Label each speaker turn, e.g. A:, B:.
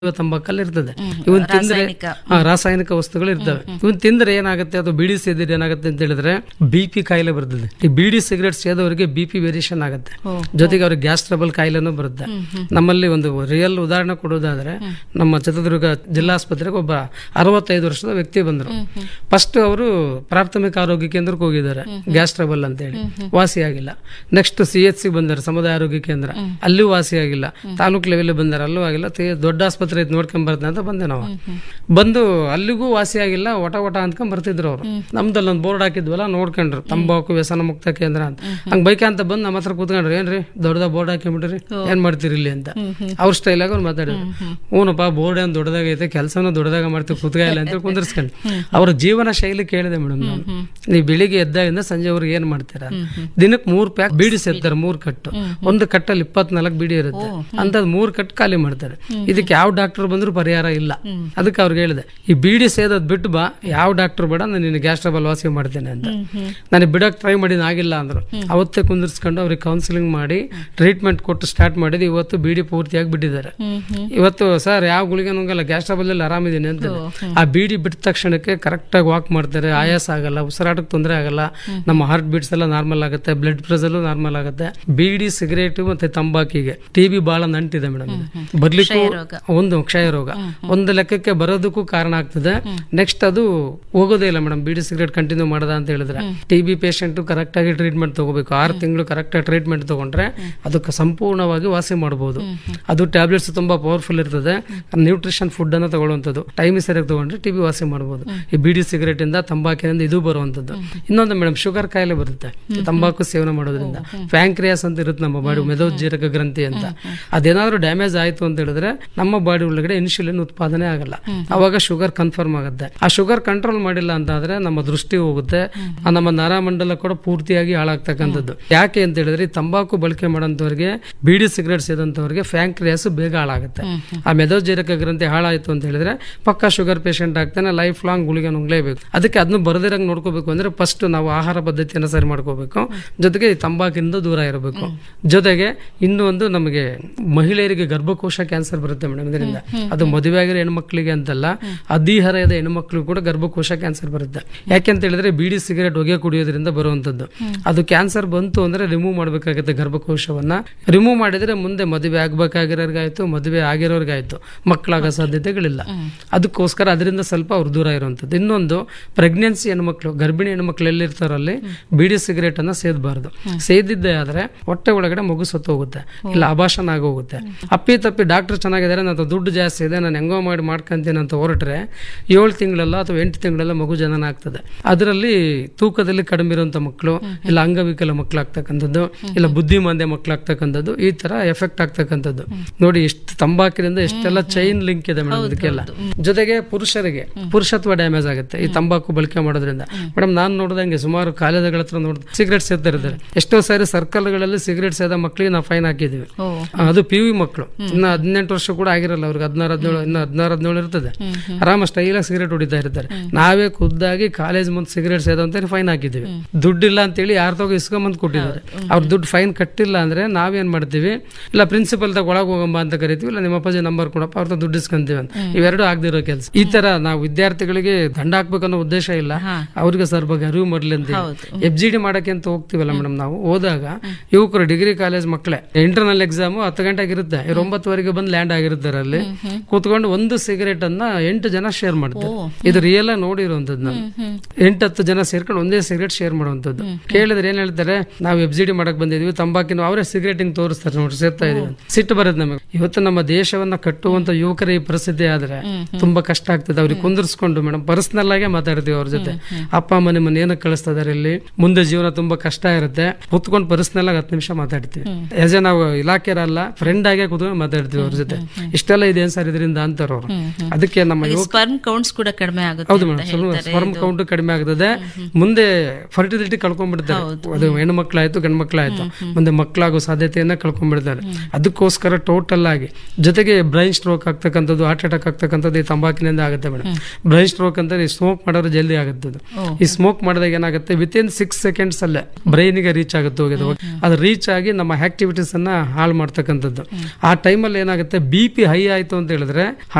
A: ತಂಬಾಕಲ್ಲಿ ಇರ್ತದೆ ಇವನ್ ತಿಂದ್ರೆ
B: ರಾಸಾಯನಿಕ.
A: ಹಾ, ರಾಸಾಯನಿಕ ವಸ್ತುಗಳು ಇರ್ತವೆ ಇವನ್ ತಿಂದ್ರೆ ಏನಾಗುತ್ತೆ ಅದು ಬೀಡಿ ಸೇದಿದ್ರೆ ಏನಾಗುತ್ತೆ ಅಂತ ಹೇಳಿದ್ರೆ ಬಿ ಪಿ ಕಾಯಿಲೆ ಬರ್ತದೆ ಈ ಬೀಡಿ ಸಿಗರೇಟ್ ಸೇದವರಿಗೆ ಬಿ ಪಿ ವೇರಿಯೇಷನ್ ಆಗುತ್ತೆ ಜೊತೆಗೆ ಅವ್ರಿಗೆ ಗ್ಯಾಸ್ ಟ್ರಬಲ್ ಕಾಯಿಲೆನೂ ಬರುತ್ತೆ ನಮ್ಮಲ್ಲಿ ಒಂದು ರಿಯಲ್ ಉದಾಹರಣೆ ಕೊಡೋದಾದ್ರೆ ನಮ್ಮ ಚಿತ್ರದುರ್ಗ ಜಿಲ್ಲಾಸ್ಪತ್ರೆಗೆ ಒಬ್ಬ ಅರವತ್ತೈದು ವರ್ಷದ ವ್ಯಕ್ತಿ ಬಂದರು ಫಸ್ಟ್ ಅವರು ಪ್ರಾಥಮಿಕ ಆರೋಗ್ಯ ಕೇಂದ್ರಕ್ಕೆ ಹೋಗಿದ್ದಾರೆ ಗ್ಯಾಸ್ ಟ್ರಬಲ್ ಅಂತ ಹೇಳಿ ವಾಸಿ ಆಗಿಲ್ಲ ನೆಕ್ಸ್ಟ್ ಸಿ ಎಚ್ ಸಿ ಬಂದಾರೆ ಸಮುದಾಯ ಆರೋಗ್ಯ ಕೇಂದ್ರ ಅಲ್ಲೂ ವಾಸಿ ಆಗಿಲ್ಲ ತಾಲೂಕ್ ಲೆವೆಲ್ ಬಂದಾರೆ ಅಲ್ಲೂ ಆಗಿಲ್ಲ ತೆ- ದೊಡ್ಡ ಆಸ್ಪತ್ರೆ ಐತೆ ನೋಡ್ಕೊಂಡ್ ಬರ್ತದೆ ಅಂತ ಬಂದೆ ನಾವು ಬಂದು ಅಲ್ಲಿಗೂ ವಾಸಿ ಆಗಿಲ್ಲ ಒಟ ಒಟ ಅಂದ್ಕೊಂಡ್ ಬರ್ತಿದ್ರು ಅವರು ನಮ್ದಲ್ಲಿ ಒಂದು ಬೋರ್ಡ್ ಹಾಕಿದ್ವಲ್ಲ ನೋಡ್ಕೊಂಡ್ರು ತಂಬಾಕು ವ್ಯಸನ ಮುಕ್ತ ಕೇಂದ್ರ ಅಂತ ಹಂಗ್ ಬೈಕ್ ಅಂತ ಬಂದು ನಮ್ಮ ಹತ್ರ ಕೂತ್ಕೊಂಡ್ರು ಏನ್ರಿ ದೊಡ್ಡದ ಬೋರ್ಡ್ ಹಾಕಿಬಿಟ್ರಿ ಏನ್ ಮಾಡ್ತೀರಿ ಇಲ್ಲಿ ಅಂತ ಅವ್ರ ಸ್ಟೈಲ್ ಆಗಿ ಅವ್ರು ಮಾತಾಡಿದ್ರು ಹ್ಞೂನಪ್ಪ ಬೋರ್ಡ್ ಏನ್ ದೊಡ್ಡದಾಗೈತೆ ಕೆಲಸನೂ ದೊಡ್ಡದಾಗ ಮಾಡ್ತೀವಿ ಕೂತ್ಗ ಇಲ್ಲ ಅಂತ ಕುಂದಿರ್ಸ್ಕೊಂಡು ಅವ್ರ ಜೀವನ ಶೈಲಿ ಕೇಳಿದೆ ಮೇಡಮ್ ನಾನು ನೀವು ಬೆಳಿಗ್ಗೆ ಎದ್ದಾಗಿಂದ ಸಂಜೆವರೆಗೆ ಏನ್ ಮಾಡ್ತೀರಾ ದಿನಕ್ಕೆ ಮೂರ್ ಪ್ಯಾಕ್ ಬೀಡಿ ಸೇರ್ತಾರೆ ಮೂರ್ ಕಟ್ಟು ಒಂದು ಕಟ್ಟಲ್ಲಿ ಇಪ್ಪತ್ನಾಲ್ಕು ಬೀಡಿ ಇರುತ್ತೆ ಅಂತದ್ ಮೂರ್ ಕಟ್ಟು ಖಾಲಿ ಮಾಡ್ತಾರೆ ಇದಕ್ಕೆ ಯಾವ ಡಾಕ್ಟರ್ ಬಂದ್ರು ಪರಿಹಾರ ಇಲ್ಲ ಅದಕ್ಕೆ ಅವ್ರಿಗೆ ಹೇಳಿದೆ ಈ ಬೀಡಿ ಸೇದೋದ್ ಬಿಟ್ಟು ಬಾ ಯಾವ ಡಾಕ್ಟರ್ ಬೇಡ ನಾನು ನಿನ್ನ ಗ್ಯಾಸ್ ಟ್ರಬಲ್ ವಾಸಿ ಮಾಡ್ತೇನೆ ಅಂತ ನನಗೆ ಬಿಡಕ್ ಟ್ರೈ ಮಾಡಿದ ಆಗಿಲ್ಲ ಅಂದ್ರು ಅವತ್ತೇ ಕುಂದಿರ್ಸ್ಕೊಂಡು ಅವ್ರಿಗೆ ಕೌನ್ಸಿಲಿಂಗ್ ಮಾಡಿ ಟ್ರೀಟ್ಮೆಂಟ್ ಕೊಟ್ಟು ಸ್ಟಾರ್ಟ್ ಮಾಡಿದ್ದು ಇವತ್ತು ಬೀಡಿ ಪೂರ್ತಿಯಾಗಿ ಬಿಟ್ಟಿದ್ದಾರೆ ಇವತ್ತು ಸರ್ ಯಾವ ಗುಳಿಗೆ ನುಂಗಲ್ಲ ಗ್ಯಾಸ್ ಟ್ರಬಲ್ ಅಲ್ಲಿ ಆರಾಮಿದ್ದೀನಿ ಅಂತ ಆ ಬೀಡಿ ಬಿಟ್ಟ ತಕ್ಷಣಕ್ಕೆ ಕರೆಕ್ಟ್ ಆಗಿ ವಾಕ್ ಮಾಡ್ತಾರೆ ಆಯಾಸ ಆಗಲ್ಲ ಉಸಿರಾಟಕ್ಕೆ ತೊಂದರೆ ಆಗಲ್ಲ ನಮ್ಮ ಹಾರ್ಟ್ ಬೀಟ್ಸ್ ಎಲ್ಲ ನಾರ್ಮಲ್ ಆಗುತ್ತೆ ಬ್ಲಡ್ ಪ್ರೆಷರ್ ನಾರ್ಮಲ್ ಆಗುತ್ತೆ ಬೀಡಿ ಸಿಗರೇಟ್ ಮತ್ತೆ ತಂಬಾಕಿಗೆ ಟಿ ಬಿ ಬಹಳ ನಂಟಿದೆ ಮೇಡಮ್ ಬರ್ಲಿಕ್ಕೂ ಒಂದು ಕ್ಷಯ ರೋಗ ಒಂದು ಲೆಕ್ಕಕ್ಕೆ ಬರೋದಕ್ಕೂ ಕಾರಣ ಆಗ್ತದೆ ನೆಕ್ಸ್ಟ್ ಅದು ಹೋಗೋದೇ ಇಲ್ಲ ಮೇಡಮ್ ಬೀಡಿ ಸಿಗರೇಟ್ ಕಂಟಿನ್ಯೂ ಮಾಡದ ಅಂತ ಹೇಳಿದ್ರೆ ಟಿ ಬಿ ಪೇಷಂಟ್ ಕರೆಕ್ಟ್ ಆಗಿ ಟ್ರೀಟ್ಮೆಂಟ್ ತಗೋಬೇಕು ಆರು ತಿಂಗಳು ಕರೆಕ್ಟ್ ಆಗಿ ಟ್ರೀಟ್ಮೆಂಟ್ ತಗೊಂಡ್ರೆ ಅದಕ್ಕೆ ಸಂಪೂರ್ಣವಾಗಿ ವಾಸಿ ಮಾಡಬಹುದು ಅದು ಟ್ಯಾಬ್ಲೆಟ್ಸ್ ತುಂಬಾ ಪವರ್ಫುಲ್ ಇರ್ತದೆ ನ್ಯೂಟ್ರಿಷನ್ ಫುಡ್ ಅನ್ನ ತಗೊಳ್ಳುವಂಥದ್ದು ಟೈಮ್ ಸರಿಯಾಗಿ ತಗೊಂಡ್ರೆ ಟಿ ಬಿ ವಾಸಿ ಮಾಡಬಹುದು ಈ ಬೀಡಿ ಸಿಗರೇಟ್ ಇಂದ ತಂಬಾಕಿನಿಂದ ಇದು ಬರುವಂತದ್ದು ಇನ್ನೊಂದು ಮೇಡಮ್ ಶುಗರ್ ಕಾಯಿಲೆ ಬರುತ್ತೆ ಈ ತಂಬಾಕು ಸೇವನೆ ಮಾಡೋದ್ರಿಂದ ಪ್ಯಾಂಕ್ರಿಯಾಸ್ ಅಂತ ಇರುತ್ತೆ ನಮ್ಮ ಬಾಡಿ ಮೆದೋಜ್ಜೀರಕ ಗ್ರಂಥಿ ಅಂತ ಅದೇನಾದ್ರೂ ಡ್ಯಾಮೇಜ್ ಆಯ್ತು ಅಂತ ಹೇಳಿದ್ರೆ ನಮ್ಮ ಬಾಡಿ ಒಳಗಡೆ ಇನ್ಸುಲಿನ್ ಉತ್ಪಾದನೆ ಆಗಲ್ಲ ಅವಾಗ ಶುಗರ್ ಕನ್ಫರ್ಮ್ ಆಗುತ್ತೆ ಆ ಶುಗರ್ ಕಂಟ್ರೋಲ್ ಮಾಡಿಲ್ಲ ಅಂತ ಆದ್ರೆ ನಮ್ಮ ದೃಷ್ಟಿ ಹೋಗುತ್ತೆ ಆ ನಮ್ಮ ನರಮಂಡಲ ಕೂಡ ಪೂರ್ತಿಯಾಗಿ ಹಾಳಾಗ್ತಕ್ಕಂಥದ್ದು ಯಾಕೆ ಅಂತ ಹೇಳಿದ್ರೆ ಈ ತಂಬಾಕು ಬಳಕೆ ಮಾಡೋಂಥವ್ರಿಗೆ ಬೀಡಿ ಸಿಗರೇಟ್ ಸೇದಂತವ್ರಿಗೆ ಫ್ಯಾಂಕ್ರಿಯಾಸ್ ಬೇಗ ಹಾಳಾಗುತ್ತೆ ಆ ಮೆದೋಜೀರಕ ಗ್ರಂಥಿ ಹಾಳಾಯ್ತು ಅಂತ ಹೇಳಿದ್ರೆ ಪಕ್ಕ ಶುಗರ್ ಪೇಷಂಟ್ ಆಗ್ತಾನೆ ಲೈಫ್ ಲಾಂಗ್ ಗುಳಿಗೆ ನುಂಗ್ಲೇಬೇಕು ಅದಕ್ಕೆ ಅದನ್ನ ಬರದಿರಂಗ್ ನೋಡ್ಕೋಬೇಕು ಅಂದ್ರೆ ಫಸ್ಟ್ ನಾವು ಆಹಾರ ಪದ್ಧತಿಯನ್ನು ಸರಿ ಮಾಡ್ಕೋಬೇಕು ಜೊತೆಗೆ ಈ ತಂಬಾಕಿನಿಂದ ದೂರ ಇರಬೇಕು ಜೊತೆಗೆ ಇನ್ನು ಒಂದು ನಮಗೆ ಮಹಿಳೆಯರಿಗೆ ಗರ್ಭಕೋಶ ಕ್ಯಾನ್ಸರ್ ಬರುತ್ತೆ ಮೇಡಮ್ ಇದರಿಂದ ಅದು ಮದುವೆ ಆಗಿರೋ ಹೆಣ್ಮಕ್ಳಿಗೆ ಅಂತಲ್ಲ ಹದಿಹರೆಯದ ಹೆಣ್ಮಕ್ಳು ಕೂಡ ಗರ್ಭಕೋಶ ಕ್ಯಾನ್ಸರ್ ಬರುತ್ತೆ ಯಾಕೆಂತ ಹೇಳಿದ್ರೆ ಬೀಡಿ ಸಿಗರೇಟ್ ಹೊಗೆ ಕುಡಿಯೋದ್ರಿಂದ ಬರುವಂತದ್ದು ಅದು ಕ್ಯಾನ್ಸರ್ ಬಂತು ಅಂದ್ರೆ ರಿಮೂವ್ ಮಾಡ್ಬೇಕಾಗುತ್ತೆ ಗರ್ಭಕೋಶವನ್ನ ರಿಮೂವ್ ಮಾಡಿದ್ರೆ ಮುಂದೆ ಮದುವೆ ಆಗ್ಬೇಕಾಗಿರೋರ್ಗಾಯ್ತು ಮದುವೆ ಆಗಿರೋರ್ಗಾಯ್ತು ಮಕ್ಕಳಾಗೋ ಸಾಧ್ಯತೆಗಳಿಲ್ಲ ಅದಕ್ಕೋಸ್ಕರ ಅದರಿಂದ ಸ್ವಲ್ಪ ಅವ್ರು ದೂರ ಇರುವಂತದ್ದು ಇನ್ನೊಂದು ಪ್ರೆಗ್ನೆನ್ಸಿ ಹೆಣ್ಮಕ್ಳು ಗರ್ಭಿಣಿ ಹೆಣ್ಮಕ್ಳು ಎಲ್ಲಿರ್ತಾರಲ್ಲಿ ಬೀಡಿ ಸಿಗರೇಟ್ ಅನ್ನ ಸೇದಬಾರ್ದು ಸೇದಿದ್ದೇ ಆದ್ರೆ ಹೊಟ್ಟೆ ಒಳಗಡೆ ಮಗು ಸತ್ತು ಹೋಗುತ್ತೆ ಇಲ್ಲ ಅಭಾಷಣ ಆಗೋಗುತ್ತೆ ಅಪ್ಪಿ ತಪ್ಪಿ ಡಾಕ್ಟರ್ ಚೆನ್ನಾಗಿದ್ದಾರೆ ನನ್ನ ದುಡ್ಡು ಜಾಸ್ತಿ ಇದೆ ನಾನು ಹೆಂಗೋ ಮಾಡಿ ಮಾಡ್ಕೊಂತೀನಿ ಅಂತ ಹೊರಟ್ರೆ ಏಳು ತಿಂಗಳಲ್ಲ ಅಥವಾ ಎಂಟು ತಿಂಗಳೆಲ್ಲ ಮಗು ಜನನ ಆಗ್ತದೆ ಅದರಲ್ಲಿ ತೂಕದಲ್ಲಿ ಕಡಿಮೆ ಇರುವಂತ ಮಕ್ಕಳು ಇಲ್ಲ ಅಂಗವಿಕಲ ಮಕ್ಕಳಾಗ್ತಕ್ಕಂಥದ್ದು ಇಲ್ಲ ಬುದ್ಧಿಮಾಂದ್ಯ ಮಕ್ಕಳಾಗ್ತಕ್ಕಂಥದ್ದು ಈ ತರ ಎಫೆಕ್ಟ್ ಆಗ್ತಕ್ಕಂಥದ್ದು ನೋಡಿ ಎಷ್ಟು ತಂಬಾಕಿನಿಂದ ಎಷ್ಟೆಲ್ಲ ಚೈನ್ ಲಿಂಕ್ ಇದೆ ಮೇಡಮ್ ಇದಕ್ಕೆಲ್ಲ ಜೊತೆಗೆ ಪುರುಷರಿಗೆ ಪುರುಷತ್ವ ಡ್ಯಾಮೇಜ್ ಆಗುತ್ತೆ ಈ ತಂಬಾಕು ಬಳಕೆ ಮಾಡೋದ್ರಿಂದ ಮೇಡಮ್ ನಾನು ನೋಡಿದಂಗೆ ಸುಮಾರು ಕಾಲೇಜುಗಳ ಹತ್ರ ನೋಡ್ ಸಿಗರೇಟ್ ಸೇರ್ತಾ ಇರ್ತಾರೆ ಎಷ್ಟೋ ಸಾರಿ ಸರ್ಕಲ್ಗಳಲ್ಲಿ ಸಿಗರೇಟ್ ಸೇದ ಮಕ್ಕಳಿಗೆ ನಾವು ಫೈನ್ ಹಾಕಿದೀವಿ
B: ಓ
A: ಆ, ಅದು ಪಿ ವಿ ಮಕ್ಕಳು ಇನ್ನು ಹದಿನೆಂಟು ವರ್ಷ ಕೂಡ ಆಗಿರಲ್ಲ ಅವ್ರಿಗೆ ಹದಿನಾರು ಹದಿನೇಳು ಇನ್ನು ಹದಿನಾರು ಹದಿನೇಳು ಇರ್ತದೆ ಆರಾಮ ಸ್ಟೈಲಾಗಿ ಸಿಗರೇಟ್ ಹೊಡಿತಾ ಇರ್ತಾರೆ ನಾವೇ ಖುದ್ದಾಗಿ ಕಾಲೇಜ್ ಮುಂದೆ ಸಿಗರೇಟ್ ಸೇದ ಅಂತ ಫೈನ್ ಹಾಕಿದ್ದೀವಿ ದುಡ್ಡಿಲ್ಲ ಅಂತೇಳಿ ಯಾರ ತಗೋ ಇಸ್ಕೊಂಬಂದ್ ಕೊಟ್ಟಿದ್ದಾರೆ ಅವ್ರ ದುಡ್ಡು ಫೈನ್ ಕಟ್ಟಿಲ್ಲ ಅಂದ್ರೆ ನಾವೇನ್ ಮಾಡ್ತೀವಿ ಇಲ್ಲ ಪ್ರಿನ್ಸಿಪಲ್ ತಗ ಒಳಗೆ ಹೋಗಂಬ ಅಂತ ಕರಿತೀವಿ ಇಲ್ಲ ನಿಮ್ಮ ಅಪ್ಪಾಜಿ ನಂಬರ್ ಕೊಡಪ್ಪ ಅವ್ರ ದುಡ್ಡು ಇಸ್ಕೊಂತೀವಿ ಅಂತ ಇವೆರಡು ಆಗದಿರೋ ಕೆಲಸ ಈ ತರ ನಾವು ವಿದ್ಯಾರ್ಥಿಗಳಿಗೆ ದಂಡ ಹಾಕ್ಬೇಕನ್ನೋ ಉದ್ದೇಶ ಇಲ್ಲ ಅವ್ರಿಗೆ ಸರ್ ಬಗ್ಗೆ ಅರಿವು ಮಾಡ್ಲಿ ಅಂತ ಎಫ್ ಜಿ ಡಿ ಮಾಡಕ್ಕೆ ಅಂತ ಹೋಗ್ತೀವಲ್ಲ ಮೇಡಮ್ ನಾವು ಹೋದಾಗ ಯುವಕರು ಡಿಗ್ರಿ ಕಾಲೇಜ್ ಮಕ್ಕಳೇ ಇಂಟರ್ನಲ್ ಎಕ್ಸಾಮ್ ಹತ್ತು ಗಂಟೆಗೆ ಇರುತ್ತೆ ಇವ್ರು ಒಂಬತ್ತುವರೆಗೆ ಬಂದು ಲ್ಯಾಂಡ್ ಆಗಿರ್ತಾರೆ ಅಲ್ಲಿ ಕೂತ್ಕೊಂಡು ಒಂದು ಸಿಗರೇಟ್ ಅನ್ನ ಎಂಟು ಜನ ಶೇರ್ ಮಾಡ್ತಾರೆ ಇದು ರಿಯಲ್ ಆಗಿ ನೋಡಿರುವಂತದ್ದು ನಾನು ಎಂಟು ಹತ್ತು ಜನ ಸೇರ್ಕೊಂಡು ಒಂದೇ ಸಿಗರೇಟ್ ಶೇರ್ ಮಾಡುವಂತದ್ದು ಕೇಳಿದ್ರೆ ಏನ್ ಹೇಳ್ತಾರೆ ನಾವು ಎಫ್ ಜಿ ಡಿ ಮಾಡಕ್ ಬಂದಿದ್ವಿ ತಂಬಾಕಿನ ಅವರೇ ಸಿಗರೇಟ್ ಹಿಂಗ್ ತೋರಿಸ್ತಾರೆ ನೋಡಿ ಸೇರ್ತಾ ಇದೀವಿ ಅಂತ. ಸಿಟ್ಟು ಬರುತ್ತೆ ನಮಗೆ ಇವತ್ತು ನಮ್ಮ ದೇಶವನ್ನ ಕಟ್ಟುವಂತ ಯುವಕರ ಈ ಪರಿಸ್ಥಿತಿ ಆದ್ರೆ ತುಂಬಾ ಕಷ್ಟ ಆಗ್ತದೆ ಅವ್ರಿಗೆ ಕುಂದಿರ್ಸ್ಕೊಂಡು ಮೇಡಮ್ ಪರ್ಸನಲ್ ಆಗೇ ಮಾತಾಡ್ತೀವಿ ಅವ್ರ ಜೊತೆ ಅಪ್ಪ ಅಮ್ಮ ನಿಮ್ಮನ್ನ ಏನಕ್ಕೆ ಕಳಿಸ್ತಾ ಇದಾರೆ ಇಲ್ಲಿ ಮುಂದೆ ಜೀವನ ತುಂಬಾ ಕಷ್ಟ ಇರುತ್ತೆ ಕುತ್ಕೊಂಡು ಪರ್ಸನಲ್ ಆಗಿ ಹತ್ತು ನಿಮಿಷ ಮಾತಾಡ್ತೀವಿ ಯಾಸ್ ಎ ನಾವು ಇಲಾಖೆರಲ್ಲ ಫ್ರೆಂಡ್ ಆಗೇ ಕುತ್ಕೊಂಡು ಮಾತಾಡ್ತೀವಿ ಅವ್ರ ಜೊತೆ ಇಷ್ಟೆಲ್ಲ ಇದೆ ಸರ್ ಇದರಿಂದ ಅಂತಾರ ಅವ್ರು ಅದಕ್ಕೆ ನಮ್ಮ ಯುವಕ
B: ಸ್ಪರ್ಮ್ ಕೌಂಟ್ಸ್ ಕೂಡ ಕಡಿಮೆ ಆಗುತ್ತೆ
A: ಹೌದು
B: ಅಂತ
A: ಮೇಡಮ್ ಸ್ವಲ್ಪ
B: ಹೇಳ್ತಾರೆ.
A: ಸ್ಪರ್ಮ್ ಕೌಂಟ್ ಕಡಿಮೆ ಆಗ್ತದೆ ಮುಂದೆ ಫರ್ಟಿಲಿಟಿ ಕಳ್ಕೊಂಡ್ಬಿಡ್ತಾರೆ ಅದು ಹೆಣ್ಣು ಮಕ್ಕಳಾಯ್ತು ಗಂಡು ಮಕ್ಕಳಾಯ್ತು ಮುಂದೆ ಮಕ್ಕಳಾಗೋ ಸಾಧ್ಯತೆಯನ್ನ ಕಳ್ಕೊಂಡ್ಬಿಡ್ತಾರೆ ಅದಕ್ಕೋಸ್ಕರ ಟೋಟಲ್ ಆಗಿ ಜೊತೆಗೆ ಬ್ರೈನ್ ಸ್ಟ್ರೋಕ್ ಆಗ್ತಕ್ಕಂಥದ್ದು ಹಾರ್ಟ್ ಅಟ್ಯಾಕ್ ಆಗ್ತಕ್ಕಂಥದ್ದು ಈ ತಂಬಾಕಿನಿಂದ ಆಗುತ್ತೆ ಮೇಡಮ್ ಬ್ರೈನ್ ಸ್ಟ್ರೋಕ್ ಅಂತ ಸ್ಮೋಕ್ ಮಾಡೋರು ಜಲ್ದಿ ಆಗುತ್ತೆ ಅದು. ಈ ಸ್ಮೋಕ್ ಮಾಡಿದಾಗ ಏನಾಗುತ್ತೆ ವಿತ್ ಇನ್ ಸಿಕ್ಸ್ ಸೆಕೆಂಡ್ಸ್ ಅಲ್ಲೇ ಬ್ರೈನ್ಗೆ ರೀಚ್ ಆಗುತ್ತೆ ಹೋಗಿದೆ ಅದು ರೀಚ್ ಆಗಿ ನಮ್ಮ ಆಕ್ಟಿವಿಟೀಸ್ ಅನ್ನ ಹಾಳು ಮಾಡ್ತಕ್ಕಂಥದ್ದು ಆ ಟೈಮಲ್ಲಿ ಏನಾಗುತ್ತೆ ಬಿ ಪಿ ಹೈ ಆಯ್ತು ಅಂತ ಹೇಳಿದ್ರೆ